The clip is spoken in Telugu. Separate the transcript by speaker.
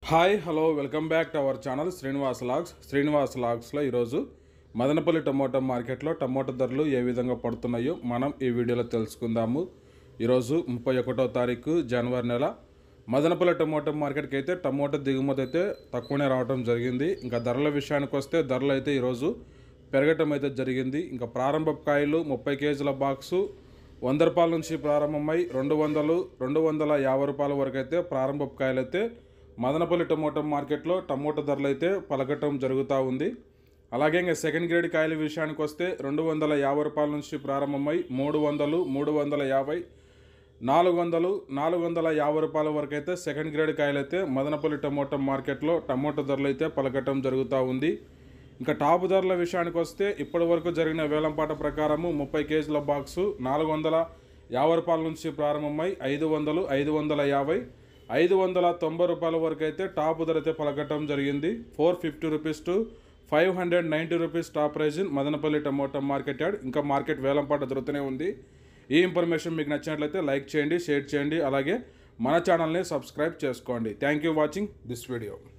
Speaker 1: hi hello welcome back to our channel Srinivas vlogs Srinivas లాగ్స్లో ఈరోజు మదనపల్లి టమోటా మార్కెట్లో టమోటా ధరలు ఏ విధంగా పడుతున్నాయో మనం ఈ వీడియోలో తెలుసుకుందాము ఈరోజు ముప్పై ఒకటో తారీఖు జనవరి నెల మదనపల్లి టమోటా మార్కెట్కి అయితే టమోటా దిగుమతి అయితే తక్కువనే రావడం జరిగింది ఇంకా ధరల విషయానికి వస్తే ధరలు అయితే ఈరోజు పెరగటం అయితే జరిగింది ఇంకా ప్రారంభ కాయలు ముప్పై కేజీల బాక్సు వంద రూపాయల నుంచి ప్రారంభమై రెండు వందలు రెండు వందల యాభై రూపాయల వరకు అయితే ప్రారంభ కాయలు అయితే మదనపల్లి టమోటా మార్కెట్లో టమోటా ధరలు అయితే పలకటం జరుగుతూ ఉంది అలాగే ఇంకా సెకండ్ గ్రేడ్ కాయల విషయానికి వస్తే రెండు వందల యాభై రూపాయల నుంచి ప్రారంభమై మూడు వందలు మూడు వందల యాభై నాలుగు వందలు నాలుగు వందల యాభై రూపాయల వరకు అయితే సెకండ్ గ్రేడ్ కాయలు అయితే మదనపల్లి టమోటా మార్కెట్లో టమోటా ధరలు అయితే పలకటం జరుగుతూ ఉంది ఇంకా టాప్ ధరల విషయానికి వస్తే ఇప్పటి వరకు జరిగిన వేలంపాట ప్రకారము ముప్పై కేజీల బాక్సు నాలుగు వందల యాభై రూపాయల నుంచి ప్రారంభమై ఐదు వందలు ఐదు వందల యాభై ఐదు వందల తొంభై రూపాయల వరకు అయితే టాప్ ధర అయితే పలకటం జరిగింది four fifty rupees to five hundred ninety rupees top price in Madanapalli tomato market yard ఇంకా మార్కెట్ వేలంపాట జరుగుతూనే ఉంది ఈ ఇన్ఫర్మేషన్ మీకు నచ్చినట్లయితే లైక్ చేయండి షేర్ చేయండి అలాగే మన ఛానల్ని సబ్స్క్రైబ్ చేసుకోండి thank you watching this video